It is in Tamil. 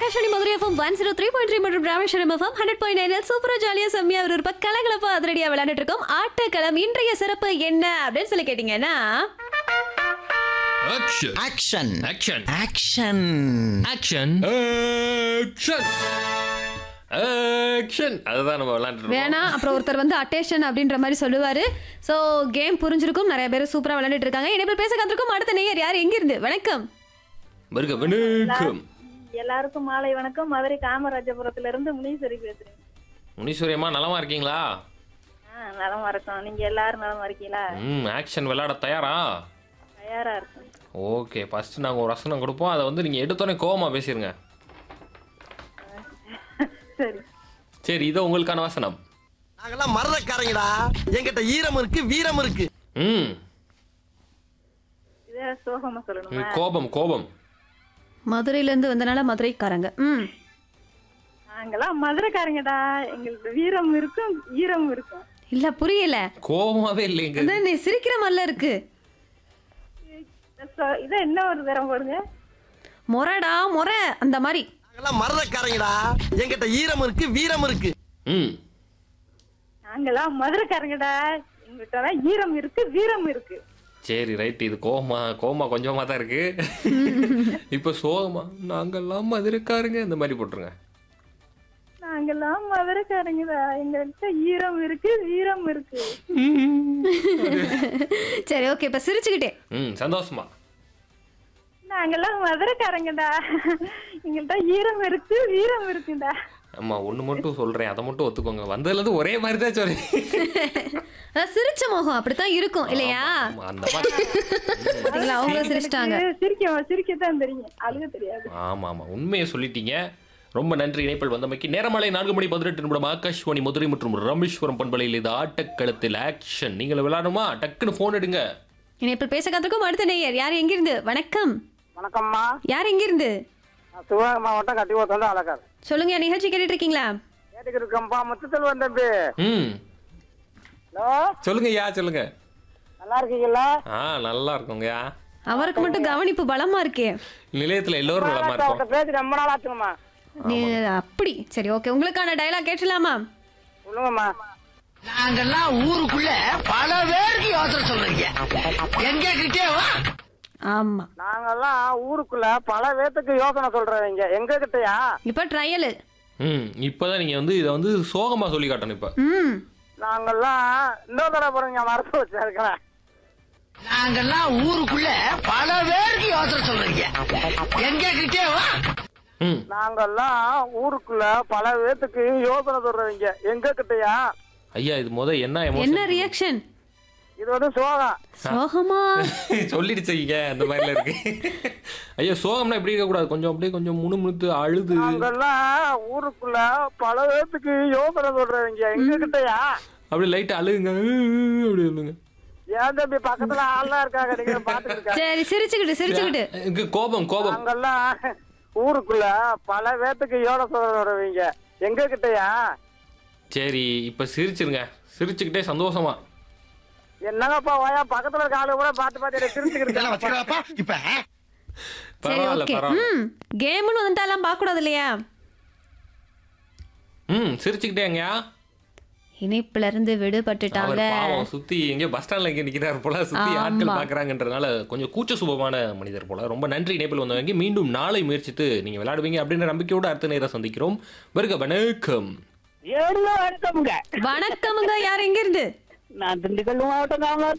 Akashvani Madurai FM one zero three point three மற்றும் Rameswaram FM hundred point nine சூப்பரா ஜாலியா செம்மியா ஒரு இருப்ப கலகலப்பா அதிரடியா விளையாண்டுட்டு இருக்கோம் ஆட்டக்களம் இன்றைய சிறப்பு என்ன அப்படின்னு சொல்லி கேட்டீங்கன்னா Action. Action Action. Action Action. Action. Action. அதுதான் நம்ம விளையாண்டுட்டு வேணாம் அப்புறம் ஒருத்தர் வந்து அட்டேஷன் அப்படின்ற மாதிரி சொல்லுவாரு சோ கேம் புரிஞ்சிருக்கும் நிறைய பேர் சூப்பரா விளையாண்டுட்டு இருக்காங்க என்ன பேர் பேச கத்திருக்கும் அடுத்த நேயர் யார் எங்க இருந்து வணக்கம் வருக வணக்கம் எல்லாருக்கும் மாலை வணக்கம் மதுரை காமராஜபுரத்துல இருந்து முனீஸ்வரி பேசுறேன் முனீஸ்வரியம்மா நலமா இருக்கீங்களா ஆ நலமா இருக்கோம் நீங்க எல்லாரும் நலமா இருக்கீங்களா ம் ஆக்ஷன் விளையாட தயாரா தயாரா இருக்கும் ஓகே ஃபர்ஸ்ட் நாங்கள் ஒரு வசனம் கொடுப்போம் அதை வந்து நீங்கள் எடுத்தோன்னே கோவமா பேசிருங்க சரி சரி இதோ உங்களுக்கான வசனம் நாங்கெல்லாம் மரதக்காரங்கடா என்கிட்ட ஈரம் இருக்கு வீரம் இருக்கு ம் இதே சோகமா சொல்லணுமா கோபம் கோபம் மதுரையில இருந்து வந்தனால மதுரைக்காரங்க ம் நாங்கெல்லாம் மதுரைக்காரங்கடா எங்களுக்கு வீரம் இருக்கும் ஈரம் இருக்கும் இல்ல புரியல கோபமாவே இல்லைங்க அதான் நீ சிரிக்கிற மாதிரில இருக்கு சோ- இதை என்ன ஒரு தரம் போடுங்க மொரடா மொர அந்த மாதிரி நாங்கெல்லாம் மரதக்காரங்கடா என்கிட்ட ஈரம் இருக்கு வீரம் இருக்கு ம் நாங்கெல்லாம் மதுரைக்காரங்கடா எங்கள்கிட்ட ஈரம் இருக்கு வீரம் இருக்கு சரி ரைட் இது கோமா கோமா கொஞ்சமா தான் இருக்கு இப்போ சோகமா நாங்கெல்லாம் மதுரைக்காரங்க இந்த மாதிரி போட்டுருங்க நாங்கெல்லாம் மதுரைக்காரங்கடா எங்கள்கிட்ட ஈரம் இருக்கு வீரம் இருக்கு சரி ஓகே இப்ப சிரிச்சுக்கிட்டே ம் சந்தோஷமா நாங்கெல்லாம் மதுரைக்காரங்கடா எங்கள்கிட்ட ஈரம் இருக்கு வீரம் இருக்குடா ஆமா ஒண்ணு மட்டும் சொல்றேன் அதை மட்டும் ஒத்துக்கோங்க வந்ததுல இருந்து ஒரே மாதிரி தான் சொல்றேன் அதான் சிரிச்ச முகம் அப்படித்தான் இருக்கும் இல்லையா ஆமா, அந்த மாதிரி பாத்தீங்களா அவங்களும் சிரிச்சிட்டாங்க சிரிக்க சிரிக்கத்தான் தெரியும் அழுக தெரியாது ஆமா ஆமா உண்மையை சொல்லிட்டீங்க ரொம்ப நன்றி இணைப்பில் வந்தமைக்கு நேரமலை நான்கு மணி பதினெட்டு நிமிடம் ஆகாஷ்வாணி மதுரை மற்றும் ராமேஸ்வரம் பண்பலையில் இது ஆட்டக்களத்தில் ஆக்ஷன் நீங்கள் விளையாடுமா டக்குன்னு ஃபோன் எடுங்க இணைப்பில் பேச கத்திருக்கும் அடுத்த நேயர் யார் எங்கிருந்து வணக்கம் வணக்கம்மா யார் எங்கிருந்து நான் சிவகங்கை மாவட்டம் கட்டிபோத்தோண்டு அழகார் சொல்லுங்க நிகழ்ச்சி கேட்டுட்டு இருக்கீங்களா கேட்டுக்கிட்டு இருக்கேன்ப்பா முத்துச்செல்வன் தம்பி ம் ஹலோ சொல்லுங்க யா சொல்லுங்க நல்லா இருக்கீங்களா ஆ நல்லா இருக்குங்கய்யா அவருக்கு மட்டும் கவனிப்பு பலமா இருக்கே நிலையத்தில் எல்லோரும் நலமா அவர்கிட்ட இருக்கும் பேசி ரொம்ப நாள் ஆச்சுங்கம்மா நீ அப்படி சரி ஓகே உங்களுக்கான டயலாக் கேட்டலாமா சொல்லுங்கம்மா நாங்கெல்லாம் ஊருக்குள்ள பல பேருக்கு யோசனை சொல்றீங்க எங்க கிட்டே வா ஆமா நாங்கெல்லாம் ஊருக்குள்ள பல பேத்துக்கு யோசனை சொல்றவங்க எங்க கிட்டயா இப்ப ட்ரையல் ம் இப்போதான் நீங்க வந்து இதை வந்து சோகமா சொல்லி காட்டணும் இப்போ ம் நாங்கெல்லாம் இன்னொரு தடவை போறீங்க மறந்து வச்சிருக்கிறேன் நாங்கெல்லாம் ஊருக்குள்ள பல பேருக்கு யோசனை சொல்றீங்க எங்க கிட்டே வா ம் நாங்கெல்லாம் ஊருக்குள்ள பல பேத்துக்கு யோசனை சொல்றவங்க எங்க கிட்டயா ஐயா இது முத என்ன என்ன எமோஷன் ரியாக்ஷன் இது வந்து சோகம் சோகமா சொல்லிடுச்சீங்க அந்த மாதிரில இருக்கு ஐயா சோகம்னா இப்படி இருக்கக்கூடாது கொஞ்சம் அப்படியே கொஞ்சம் முணுமுணுத்து அழுது நாங்கெல்லாம் ஊருக்குள்ள பல பேத்துக்கு யோசனை சொல்றவங்க எங்க கிட்டயா அப்படியே லைட்டா அழுகுங்க அப்படி சொல்லுங்க ஏன் தம்பி பக்கத்துல ஆள்லாம் இருக்காங்க நீங்க பாத்துட்டு இருக்காங்க சரி சிரிச்சுக்கிட்டு சிரிச்சுக்கிட்டு இங்க கோபம் கோபம் நாங்கெல்லாம் ஊருக்குள்ள பல பேத்துக்கு யோசனை சொல்றவங்க எங்க கிட்டயா சரி இப்ப சிரிச்சிருங்க சிரிச்சுக்கிட்டே சந்தோஷமா என்னங்கப்பா வாயா பக்கத்துல இருக்க ஆளு கூட பாத்து பாத்து எனக்கு சிரிச்சுக்கிட்டு இப்ப சரி பரவாயில்ல ஓகே பரவாயில்ல ம் கேம்னு வந்துட்டாலாம் பார்க்க கூடாது இல்லையா ம் சிரிச்சுக்கிட்டேங்கய்யா இணைப்புல இருந்து அவர் விடுபட்டுட்டாங்க பாவம் சுத்தி எங்கேயோ பஸ் ஸ்டாண்ட்ல எங்க நிக்கிறாரு போல சுத்தி ஆமா. ஆட்கள் பாக்குறாங்கன்றதுனால கொஞ்சம் கூச்ச சுபமான மனிதர் போல ரொம்ப நன்றி இணைப்பில் வந்தவங்க மீண்டும் நாளை முயற்சித்து நீங்க விளையாடுவீங்க அப்படின்ற நம்பிக்கையோட அடுத்த நேரம் சந்திக்கிறோம் வருக வணக்கம் ஏழு வணக்கம்ங்க வணக்கமுங்க யார் எங்க இருந்து நான் திண்டுக்கல் மாவட்டம்